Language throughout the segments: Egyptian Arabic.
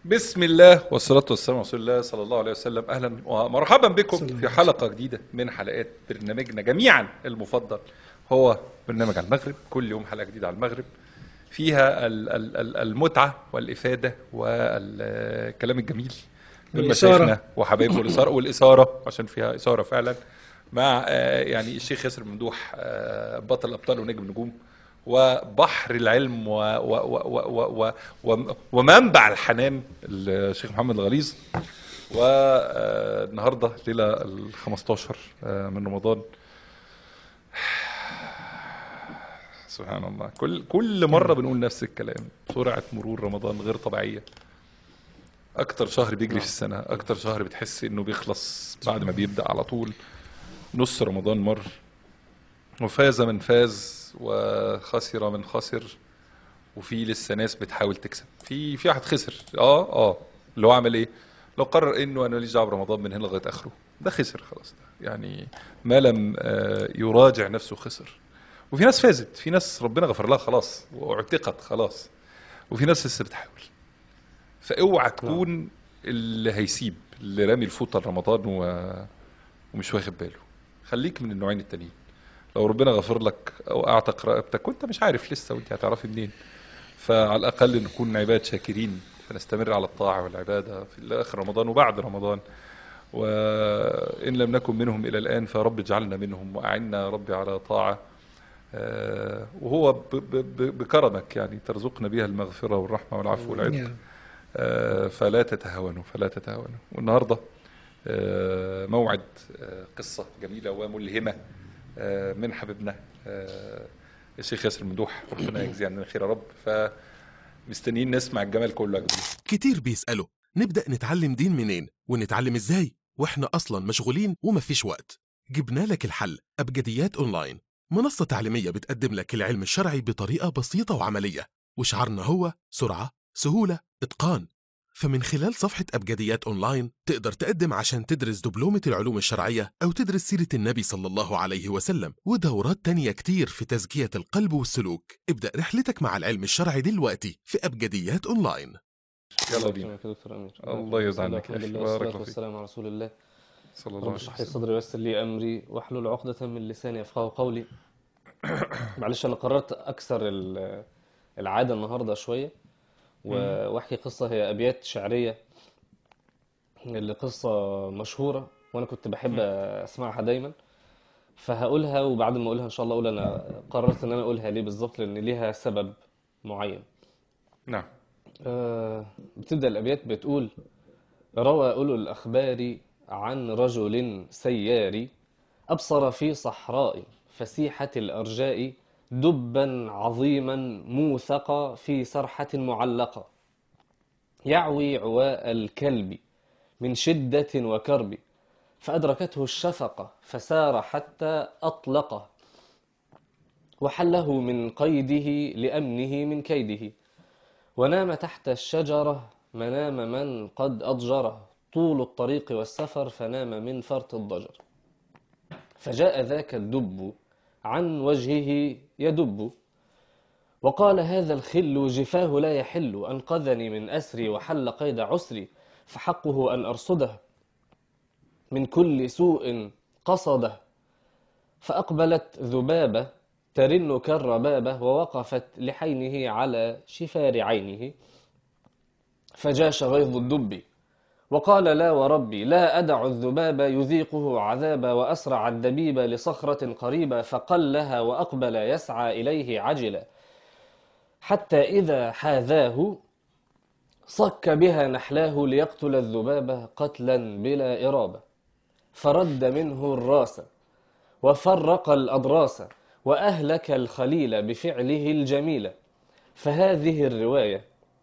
بسم الله والصلاة والسلام على رسول الله صلى الله عليه وسلم أهلا ومرحبا بكم في حلقة جديدة من حلقات برنامجنا جميعا المفضل هو برنامج على المغرب كل يوم حلقة جديدة على المغرب فيها ال- ال- ال- المتعة والإفادة والكلام الجميل من والإثارة. مشايخنا وحبايبه والإثارة والإثارة عشان فيها إثارة فعلا مع آه، يعني الشيخ ياسر ممدوح آه، بطل الأبطال ونجم نجوم وبحر العلم و و و و و و ومنبع الحنان الشيخ محمد الغليظ والنهارده ليله ال 15 آه، من رمضان سبحان الله كل كل مره بنقول نفس الكلام سرعه مرور رمضان غير طبيعيه اكتر شهر بيجري في السنه اكتر شهر بتحس انه بيخلص بعد ما بيبدا على طول نص رمضان مر وفاز من فاز وخسر من خسر وفي لسه ناس بتحاول تكسب في في واحد خسر اه اه اللي هو عمل ايه لو قرر انه انا ماليش دعوه برمضان من هنا لغايه اخره ده خسر خلاص ده يعني ما لم آه، يراجع نفسه خسر وفي ناس فازت في ناس ربنا غفر لها خلاص واعتقت خلاص وفي ناس لسه بتحاول فاوعى تكون اللي هيسيب اللي رامي الفوطه لرمضان و... ومش واخد باله خليك من النوعين التانيين لو ربنا غفر لك او اعتق رقبتك وانت مش عارف لسه وانت هتعرفي منين فعلى الاقل نكون عباد شاكرين فنستمر على الطاعه والعباده في اخر رمضان وبعد رمضان وان لم نكن منهم الى الان فرب اجعلنا منهم واعنا يا ربي على طاعه آه، وهو ب- ب- ب- بكرمك يعني ترزقنا بها المغفره والرحمه والعفو والعتق يا آه، فلا تتهاونوا فلا تتهاونوا والنهارده آه، موعد آه، قصه جميله وملهمه آه، من حبيبنا آه، الشيخ ياسر ممدوح ربنا يجزيه عننا خير يا رب فمستنيين نسمع الجمال كله يا جماعه كتير بيسألوا نبدأ نتعلم دين منين ونتعلم ازاي واحنا اصلا مشغولين ومفيش وقت جبنا لك الحل أبجديات أونلاين منصة تعليمية بتقدم لك العلم الشرعي بطريقة بسيطة وعملية وشعارنا هو سرعة سهولة إتقان فمن خلال صفحة أبجديات أونلاين تقدر تقدم عشان تدرس دبلومة العلوم الشرعية أو تدرس سيرة النبي صلى الله عليه وسلم ودورات تانية كتير في تزكية القلب والسلوك ابدأ رحلتك مع العلم الشرعي دلوقتي في أبجديات أونلاين يلا بينا يا دكتور امير الله يرضى عنك يا الحمد أخي. لله بارك والصلاه الله فيك. والسلام على رسول الله صلى الله رب عليه اشرح لي وسلم صدري ويسر لي امري واحلل عقدة من لساني يفقهوا قولي معلش انا قررت اكسر ال- العاده النهارده شويه و- واحكي قصه هي ابيات شعريه لقصه مشهوره وانا كنت بحب اسمعها دايما فهقولها وبعد ما اقولها ان شاء الله اقول انا قررت ان انا اقولها ليه بالظبط لان ليها سبب معين نعم آه، بتبدأ الأبيات بتقول روى أولو الأخبار عن رجل سيار أبصر في صحراء فسيحة الأرجاء دبا عظيما موثقا في سرحة معلقة يعوي عواء الكلب من شدة وكرب فأدركته الشفقة فسار حتى أطلقه وحله من قيده لأمنه من كيده ونام تحت الشجرة منام من قد أضجره طول الطريق والسفر فنام من فرط الضجر فجاء ذاك الدب عن وجهه يدب وقال هذا الخل جفاه لا يحل أنقذني من أسري وحل قيد عسري فحقه أن أرصده من كل سوء قصده فأقبلت ذبابة ترن كالربابة ووقفت لحينه على شفار عينه فجاش غيظ الدب وقال لا وربي لا أدع الذباب يذيقه عذابا وأسرع الدبيب لصخرة قريبة فقلها وأقبل يسعى إليه عجلا حتى إذا حاذاه صك بها نحلاه ليقتل الذباب قتلا بلا إرابة فرد منه الراس وفرق الأضراس وأهلك الخليل بفعله الجميل فهذه الرواية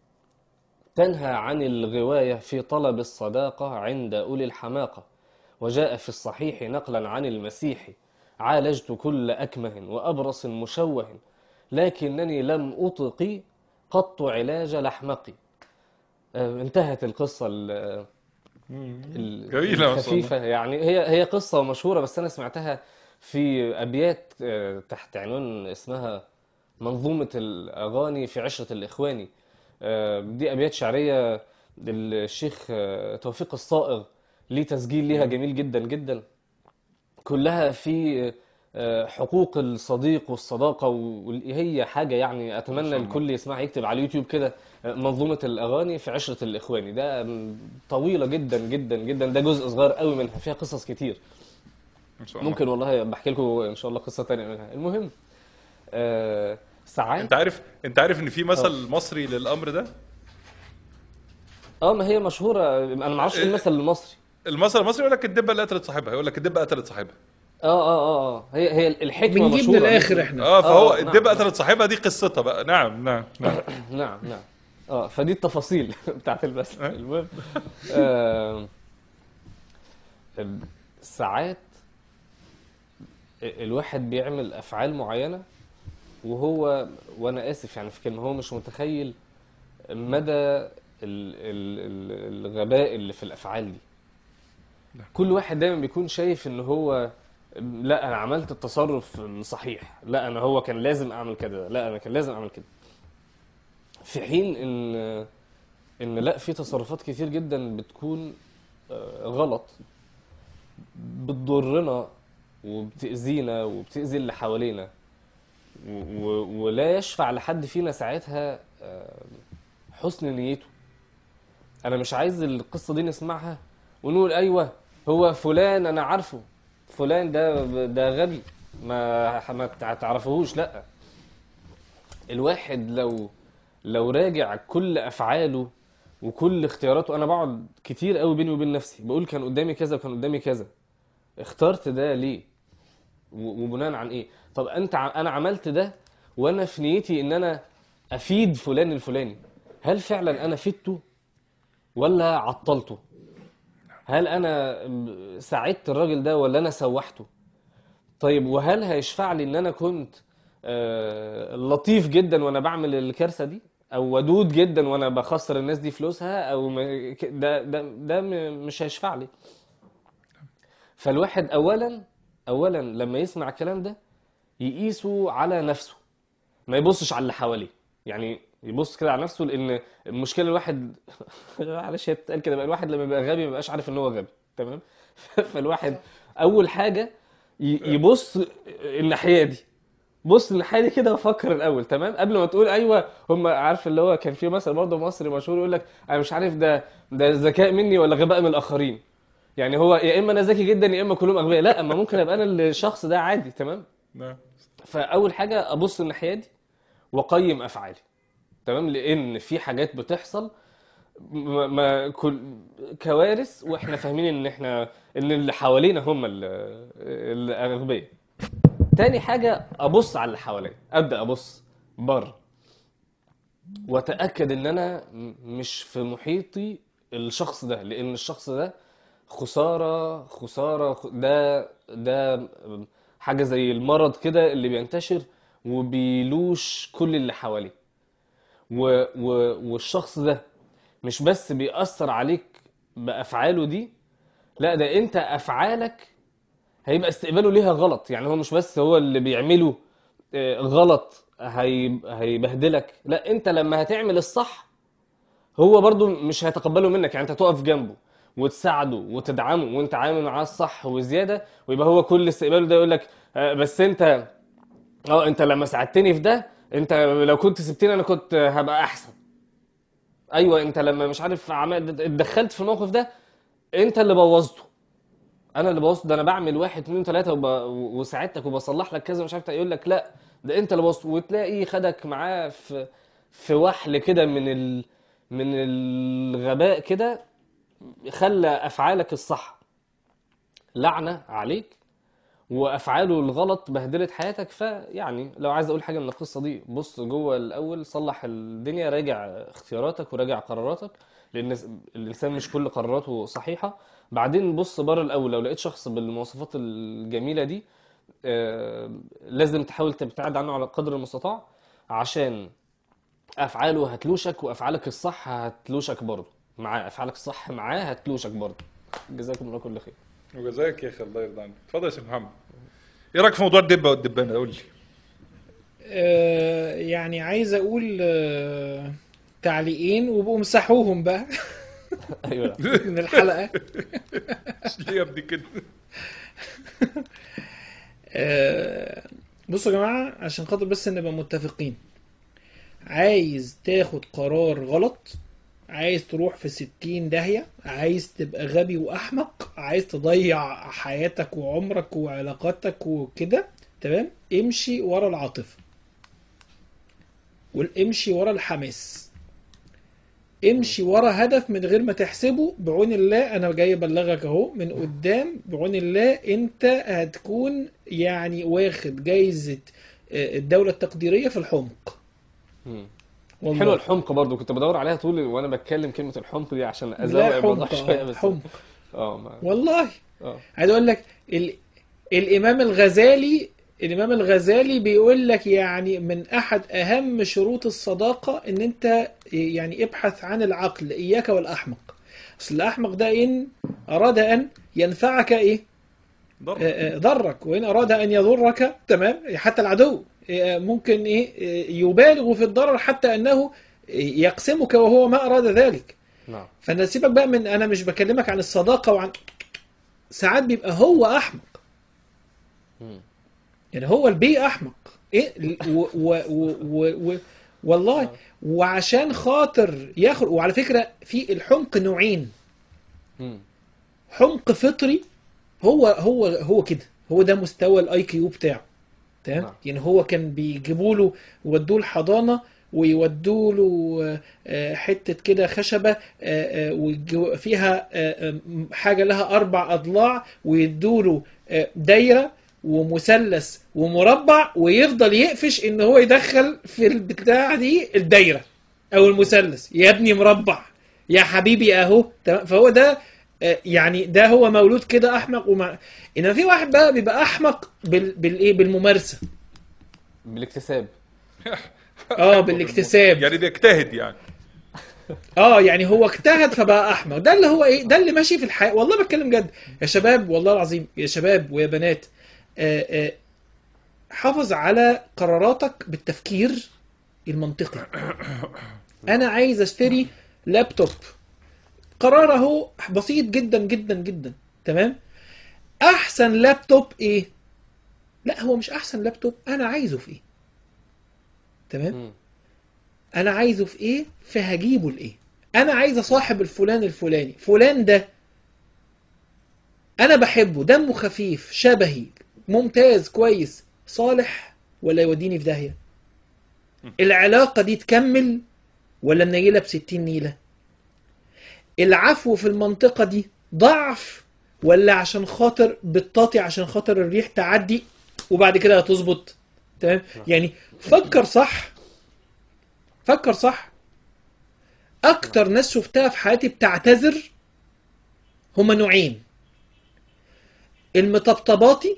تنهى عن الغواية في طلب الصداقة عند أولي الحماقة وجاء في الصحيح نقلا عن المسيح عالجت كل أكمه وأبرص مشوه لكنني لم أطق قط علاج لحمقي آه، انتهت القصة ال- ال- جميلة ما شاء الخفيفة يعني هي هي قصة مشهورة بس أنا سمعتها في أبيات آه، تحت عنوان اسمها منظومة الأغاني في عشرة الإخواني آه، دي أبيات شعرية الشيخ آه، توفيق الصائغ ليه تسجيل ليها جميل جدا جدا كلها في آه، حقوق الصديق والصداقة وهي حاجة يعني أتمنى شاء الله. الكل يسمعها يكتب على اليوتيوب كده آه، منظومة الأغاني في عشرة الإخواني ده م، طويلة جدا جدا جدا ده جزء صغير قوي منها فيها قصص كتير ان شاء الله ممكن والله بحكي لكم ان شاء الله قصه تانية منها المهم آه ساعات انت عارف انت عارف ان في مثل مصري للامر ده اه ما هي مشهوره انا ما اعرفش ايه المثل المصري المثل المصري يقول لك الدبه اللي قتلت صاحبها يقول لك الدبه قتلت صاحبها اه اه اه اه هي هي الحكمه بنجيب مشهوره من الاخر احنا اه فهو آه، نعم، الدبه نعم. قتلت صاحبها دي قصتها بقى نعم نعم نعم نعم نعم اه فدي التفاصيل بتاعت المثل أه. المهم آه ساعات الواحد بيعمل افعال معينه وهو وانا اسف يعني في كلمه هو مش متخيل مدى ال ال ال الغباء اللي في الافعال دي كل واحد دايما بيكون شايف ان هو لا انا عملت التصرف الصحيح لا انا هو كان لازم اعمل كده لا انا كان لازم اعمل كده في حين ان ان لا في تصرفات كتير جدا بتكون آه، غلط بتضرنا وبتأذينا وبتأذي اللي حوالينا و- و- ولا يشفع لحد فينا ساعتها آه، حسن نيته انا مش عايز القصة دي نسمعها ونقول ايوه هو فلان انا عارفه فلان ده ده غبي ما ما تعرفوهوش لا الواحد لو لو راجع كل افعاله وكل اختياراته انا بقعد كتير قوي بيني وبين نفسي بقول كان قدامي كذا وكان قدامي كذا اخترت ده ليه و- وبناء عن ايه طب انت ع- انا عملت ده وانا في نيتي ان انا افيد فلان الفلاني هل فعلا انا فدته ولا عطلته هل انا م- ساعدت الراجل ده ولا انا سوحته طيب وهل هيشفع لي ان انا كنت آه، لطيف جدا وانا بعمل الكارثه دي او ودود جدا وانا بخسر الناس دي فلوسها او م- ك- ده ده ده م- مش هيشفع لي فالواحد اولا اولا لما يسمع الكلام ده يقيسه على نفسه ما يبصش على اللي حواليه يعني يبص كده على نفسه لان المشكله الواحد معلش هي بتتقال كده بقى الواحد لما بيبقى غبي ما بيبقاش عارف ان هو غبي تمام فالواحد اول حاجه ي- يبص الناحيه دي بص الناحيه دي كده وفكر الاول تمام قبل ما تقول ايوه هم عارف اللي هو كان في مثل برضه مصري مشهور يقول لك انا مش عارف ده ده ذكاء مني ولا غباء من الاخرين يعني هو يا اما انا ذكي جدا يا اما كلهم اغبياء لا اما ممكن ابقى انا الشخص ده عادي تمام نعم فاول حاجه ابص الناحيه دي واقيم افعالي تمام لان في حاجات بتحصل ما ما- كل كوارث واحنا فاهمين ان احنا ان اللي حوالينا هم ال- الاغبياء تاني حاجه ابص على اللي حواليا ابدا ابص بره واتاكد ان انا م- مش في محيطي الشخص ده لان الشخص ده خساره خساره خ- ده ده حاجه زي المرض كده اللي بينتشر وبيلوش كل اللي حواليه و و والشخص ده مش بس بيأثر عليك بأفعاله دي لا ده انت أفعالك هيبقى استقباله ليها غلط يعني هو مش بس هو اللي بيعمله آه، غلط هي هيبهدلك لا انت لما هتعمل الصح هو برضو مش هيتقبله منك يعني انت تقف جنبه وتساعده وتدعمه وانت عامل معاه الصح وزياده ويبقى هو كل استقباله ده يقول لك آه، بس انت اه انت لما ساعدتني في ده انت لو كنت سبتني انا كنت هبقى احسن ايوه انت لما مش عارف عمل اتدخلت في الموقف ده انت اللي بوظته انا اللي بوظته ده انا بعمل واحد اتنين تلاته وب... وساعدتك وبصلح لك كذا مش عارف يقول لك لا ده انت اللي بوظته وتلاقي خدك معاه في في وحل كده من ال... من الغباء كده خلى افعالك الصح لعنه عليك وافعاله الغلط بهدلت حياتك فيعني لو عايز اقول حاجه من القصه دي بص جوه الاول صلح الدنيا راجع اختياراتك وراجع قراراتك لان الانسان مش كل قراراته صحيحه بعدين بص بره الاول لو لقيت شخص بالمواصفات الجميله دي آه، لازم تحاول تبتعد عنه على قدر المستطاع عشان افعاله هتلوشك وافعالك الصح هتلوشك برضه معاه افعالك الصح معاه هتلوشك برضه جزاكم الله كل خير وجزاك يا اخي الله يرضى عنك اتفضل يا شيخ محمد ايه رايك في موضوع الدبه والدبانه قول لي آه، يعني عايز اقول آه، تعليقين وبقوا مسحوهم بقى ايوه من الحلقه ليه يا ابني كده آه، بصوا يا جماعه عشان خاطر بس نبقى متفقين عايز تاخد قرار غلط عايز تروح في ستين داهية عايز تبقى غبي وأحمق عايز تضيع حياتك وعمرك وعلاقاتك وكده تمام امشي ورا العاطفة والامشي ورا الحماس امشي ورا هدف من غير ما تحسبه بعون الله انا جاي ابلغك اهو من قدام بعون الله انت هتكون يعني واخد جايزة آه، الدولة التقديرية في الحمق مم. والله حلوه الحمق برضو كنت بدور عليها طول وانا بتكلم كلمه الحمق دي عشان لا ازوق الموضوع حمق شويه آه، بس حمق اه ما... والله اه عايز اقول لك ال... الامام الغزالي الامام الغزالي بيقول لك يعني من احد اهم شروط الصداقه ان انت يعني ابحث عن العقل اياك والاحمق اصل الاحمق ده ان اراد ان ينفعك ايه ضرب آه، آه، ضرك وان اراد ان يضرك تمام حتى العدو آه، ممكن ايه آه، يبالغ في الضرر حتى انه يقسمك وهو ما اراد ذلك نعم فانا سيبك بقى من انا مش بكلمك عن الصداقه وعن ساعات بيبقى هو احمق مم. يعني هو البي احمق ايه و و و و و والله وعشان خاطر ياخد وعلى فكره في الحمق نوعين مم. حمق فطري هو هو هو كده هو ده مستوى الاي كيو بتاعه تمام نعم. يعني هو كان بيجيبوا له يودوه الحضانه ويودوا له آه، حته كده خشبه آه، آه، ويجو- فيها آه، آه، حاجه لها اربع اضلاع ويدوا له آه، دايره ومثلث ومربع ويفضل يقفش ان هو يدخل في البتاع دي الدايره او المثلث يا ابني مربع يا حبيبي اهو تمام فهو ده آه، يعني ده هو مولود كده احمق ومع انما في واحد بقى بيبقى احمق بال... بالايه بالممارسه بالاكتساب اه بالاكتساب يعني بيجتهد يعني اه يعني هو اجتهد فبقى احمق ده اللي هو ايه ده اللي ماشي في الحياه والله بتكلم جد يا شباب والله العظيم يا شباب ويا بنات آه آه حافظ على قراراتك بالتفكير المنطقي انا عايز اشتري لابتوب قرار اهو بسيط جدا جدا جدا تمام احسن لابتوب ايه لا هو مش احسن لابتوب انا عايزه في ايه تمام مم. انا عايزه في ايه فهجيبه لايه انا عايز اصاحب الفلان الفلاني فلان ده انا بحبه دمه خفيف شبهي ممتاز كويس صالح ولا يوديني في داهية العلاقة دي تكمل ولا منيلة بستين نيلة العفو في المنطقة دي ضعف ولا عشان خاطر بتطاطي عشان خاطر الريح تعدي وبعد كده هتظبط تمام يعني فكر صح فكر صح اكتر ناس شفتها في حياتي بتعتذر هما نوعين المطبطباتي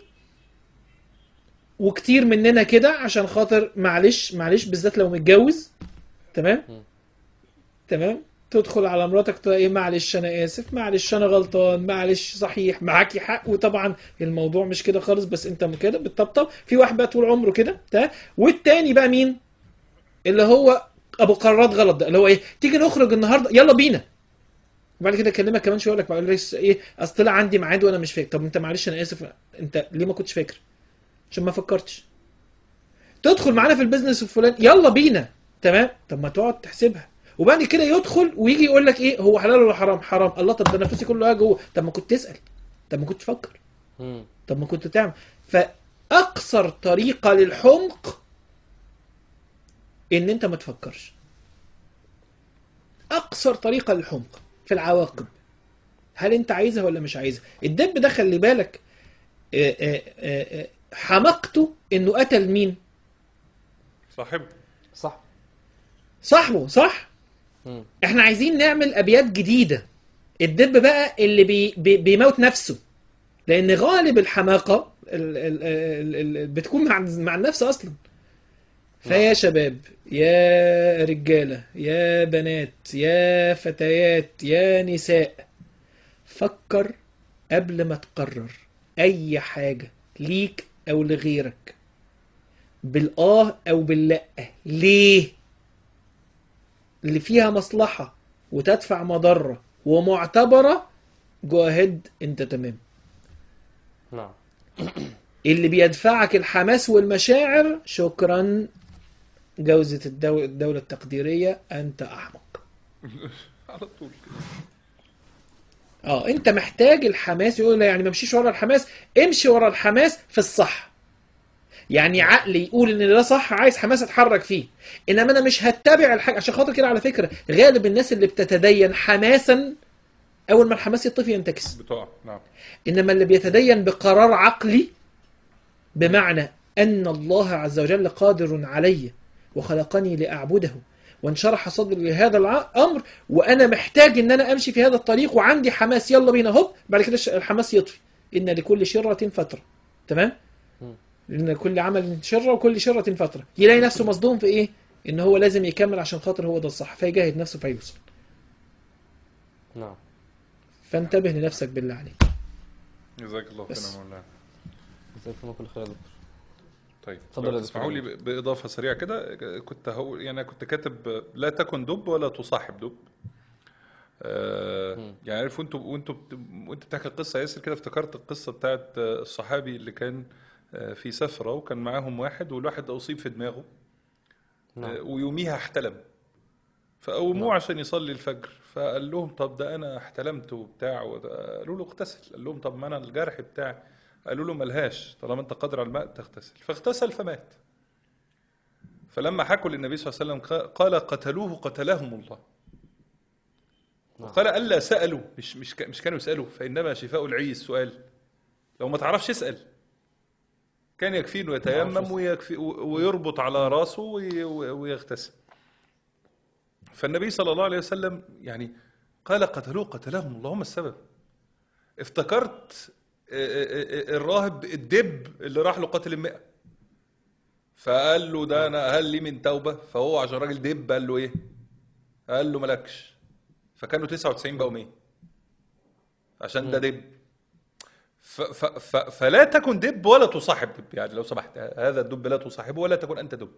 وكتير مننا كده عشان خاطر معلش معلش بالذات لو متجوز تمام تمام تدخل على مراتك تقول ايه معلش انا اسف معلش انا غلطان معلش صحيح معاكي حق وطبعا الموضوع مش كده خالص بس انت كده بتطبطب في واحد بقى طول عمره كده تمام والتاني بقى مين اللي هو ابو قرارات غلط ده اللي هو ايه تيجي نخرج النهارده يلا بينا وبعد كده اكلمك كمان شويه اقول لك بقول لك ايه اصل طلع عندي ميعاد وانا مش فاكر طب انت معلش انا اسف انت ليه ما كنتش فاكر عشان ما فكرتش تدخل معانا في البيزنس الفلاني يلا بينا تمام طب ما تقعد تحسبها وبعد كده يدخل ويجي يقول لك ايه هو حلال ولا حرام حرام الله طب ده انا فلوسي كلها جوه طب ما كنت تسال طب ما كنت تفكر مم. طب ما كنت تعمل فاقصر طريقه للحمق ان انت ما تفكرش اقصر طريقه للحمق في العواقب هل انت عايزها ولا مش عايزها الدب ده خلي بالك آه، آه، آه، آه، حماقته انه قتل مين صاحب صح صاحبه صح مم. احنا عايزين نعمل ابيات جديده الدب بقى اللي بي بي بيموت نفسه لان غالب الحماقه ال ال ال ال بتكون مع مع النفس اصلا فيا شباب يا رجاله يا بنات يا فتيات يا نساء فكر قبل ما تقرر اي حاجه ليك او لغيرك بالاه او باللا ليه اللي فيها مصلحة وتدفع مضرة ومعتبره جو اهيد انت تمام نعم اللي بيدفعك الحماس والمشاعر شكرا جوزة الدو... الدولة التقديرية أنت أحمق على طول كده اه انت محتاج الحماس يقول لا يعني ما امشيش ورا الحماس امشي ورا الحماس في الصح يعني عقلي يقول ان ده صح عايز حماس اتحرك فيه انما انا مش هتبع الحاجه عشان خاطر كده على فكره غالب الناس اللي بتتدين حماسا اول ما الحماس يطفي ينتكس بتوع نعم انما اللي بيتدين بقرار عقلي بمعنى ان الله عز وجل قادر علي وخلقني لاعبده وانشرح صدري لهذا الامر وانا محتاج ان انا امشي في هذا الطريق وعندي حماس يلا بينا هوب بعد كده الش- الحماس يطفي ان لكل شره فتره تمام لان كل عمل شره وكل شره فتره يلاقي نفسه مصدوم في ايه ان هو لازم يكمل عشان خاطر هو ده الصح فيجاهد نفسه فيوصل نعم فانتبه لنفسك بالله عليك جزاك الله بس. خيرا مولانا جزاكم الله كل خير يا دكتور طيب اتفضل لو يا تسمحوا لي دكتور. ب- باضافه سريعه كده كنت هقول يعني أنا كنت كاتب لا تكن دب ولا تصاحب دب آه يعني عارف وانتوا وانتوا بت- وانت بتحكي القصه يا ياسر كده افتكرت القصه بتاعت آه، الصحابي اللي كان آه، في سفره وكان معاهم واحد والواحد ده اصيب في دماغه نعم. آه، ويوميها احتلم فقوموه عشان يصلي الفجر فقال لهم طب ده انا احتلمت وبتاع وده- قالوا له اغتسل قال لهم طب ما انا الجرح بتاعي قالوا له ملهاش طالما انت قادر على الماء تغتسل فاغتسل فمات فلما حكوا للنبي صلى الله عليه وسلم قا- قال قتلوه قتلهم الله وقال الا سالوا مش مش كا- مش كانوا يسالوا فانما شفاء العي السؤال لو ما تعرفش اسال كان يكفيه انه يتيمم ويكفي ويربط على راسه وي- ويغتسل فالنبي صلى الله عليه وسلم يعني قال قتلوه قتلهم اللهم السبب افتكرت آه، آه، آه، الراهب الدب اللي راح له قاتل المئة فقال له ده انا هل لي من توبه فهو عشان راجل دب قال له ايه قال له مالكش فكانوا 99 بقوا 100 عشان ده دب ف ف ف فلا تكن دب ولا تصاحب دب يعني لو سمحت هذا الدب لا تصاحبه ولا تكن انت دب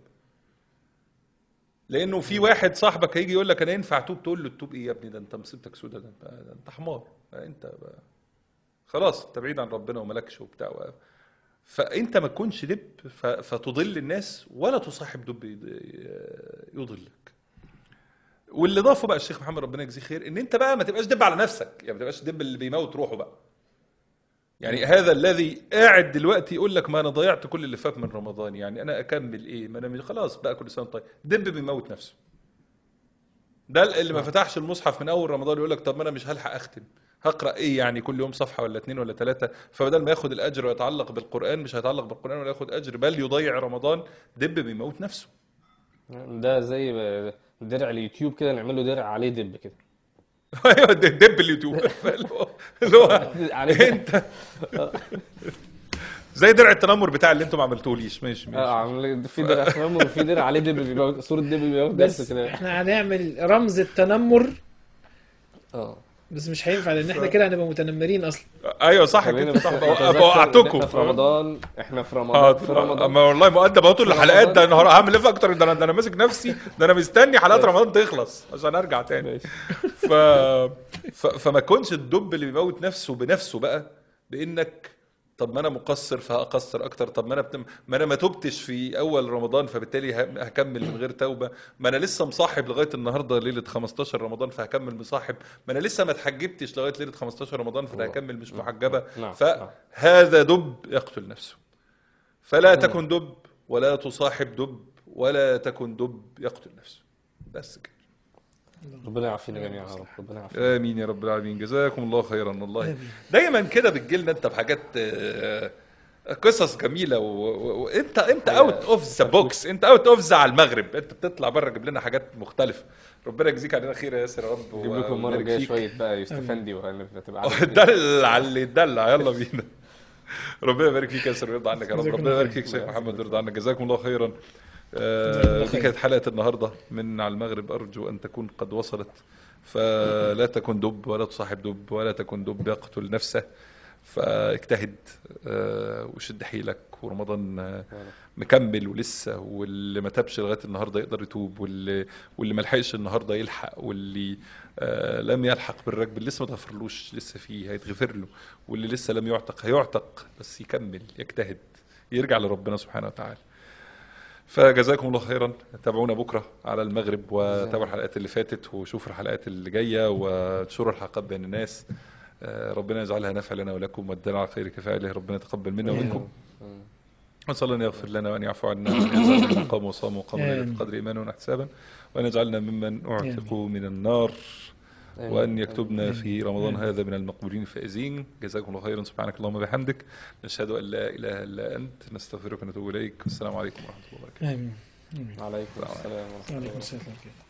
لانه في واحد صاحبك هيجي يقول لك انا ينفع توب تقول له التوب ايه يا ابني ده انت مصيبتك سودة ده انت, ده انت حمار انت بقى خلاص انت بعيد عن ربنا وملكش وبتاع و... فانت ما تكونش دب ف... فتضل الناس ولا تصاحب دب يض- يضلك واللي ضافه بقى الشيخ محمد ربنا يجزيه خير ان انت بقى ما تبقاش دب على نفسك يعني ما تبقاش دب اللي بيموت روحه بقى يعني هذا الذي قاعد دلوقتي يقول لك ما انا ضيعت كل اللي فات من رمضان يعني انا اكمل ايه ما انا مش- خلاص بقى كل سنه وأنت طيب دب بيموت نفسه ده اللي ما فتحش المصحف من اول رمضان يقول لك طب ما انا مش هلحق اختم هقرا ايه يعني كل يوم صفحه ولا اتنين ولا ثلاثه فبدل ما ياخد الاجر ويتعلق بالقران مش هيتعلق بالقران ولا ياخد اجر بل يضيع رمضان دب بيموت نفسه ده زي درع اليوتيوب كده نعمل له درع عليه دب كده ايوه ده دب اليوتيوب اللي هو- اللي هو عليه انت زي درع التنمر بتاع اللي انتم ما عملتوليش ماشي اه ماشي عامل في درع تنمر وفي درع عليه دب بيموت صورة دب بيموت بس نفسه كده احنا هنعمل رمز التنمر اه بس مش هينفع لان احنا كده هنبقى متنمرين اصلا ايوه صح خلينا كده بس صح نتذكر وقعتكم إحنا في رمضان احنا في رمضان في اه رمضان اما والله مؤدب اهو طول في الحلقات ده رمضان. النهارده هعمل ايه في اكتر ده انا ده انا ماسك نفسي ده انا مستني حلقات رمضان تخلص عشان ارجع تاني ماشي. ف... ف... فما كونش الدب اللي بيموت نفسه بنفسه بقى بانك طب ما انا مقصر فهقصر اكتر طب ما انا بتم... ما انا ما تبتش في اول رمضان فبالتالي ه- هكمل من غير توبه ما انا لسه مصاحب لغايه النهارده ليله 15 رمضان فهكمل مصاحب ما انا لسه ما اتحجبتش لغايه ليله 15 رمضان فانا هكمل مش محجبه نعم. فهذا دب يقتل نفسه فلا تكن دب ولا تصاحب دب ولا تكن دب يقتل نفسه بس كده ربنا يعافينا جميعا يا رب ربنا يعافينا امين يا رب العالمين جزاكم الله خيرا والله دايما كده بتجيلنا انت بحاجات آه، قصص جميله و- و- وانت انت اوت اوف ذا بوكس انت اوت اوف ذا على المغرب انت بتطلع بره تجيب لنا حاجات مختلفه ربنا يجزيك علينا خير يا ياسر يا رب نجيب لكم المره ويبارك الجايه فيك. شويه بقى يوستفندي وهتبقى عارف دلع اللي يدلع يلا بينا ربنا يبارك فيك يا ياسر ويرضى عنك يا رب جزاكم ربنا الله يبارك خير. فيك يا شيخ محمد ويرضى عنك جزاكم الله خيرا جزاكم آه، الله دي خير. كانت حلقه النهارده من على المغرب ارجو ان تكون قد وصلت فلا تكن دب ولا تصاحب دب ولا تكن دب يقتل نفسه فاجتهد آه، وشد حيلك ورمضان آه، مكمل ولسه واللي ما تابش لغايه النهارده يقدر يتوب واللي واللي ما لحقش النهارده يلحق واللي آه، لم يلحق بالركب اللي لسه ما اتغفرلوش لسه فيه هيتغفر له واللي لسه لم يعتق هيعتق بس يكمل يجتهد يرجع لربنا سبحانه وتعالى فجزاكم الله خيرا تابعونا بكره على المغرب وتابعوا الحلقات اللي فاتت وشوفوا الحلقات اللي جايه وانشروا الحلقات بين الناس آه، ربنا يجعلها نافع لنا ولكم والدنا على خير كفايه ربنا يتقبل منا ومنكم ونسأل الله أن يغفر لنا وأن يعفو عنا وأن يجعلنا من قام وصام وقام ليلة آمين. القدر إيمانا واحتسابا وأن يجعلنا ممن أعتق من النار آمين. وأن يكتبنا في رمضان هذا من المقبولين الفائزين جزاكم الله خيرا سبحانك اللهم وبحمدك نشهد أن لا إله إلا أنت نستغفرك ونتوب إليك والسلام عليكم ورحمة الله وبركاته امين عليكم السلام ورحمة الله وعليكم السلام ورحمه الله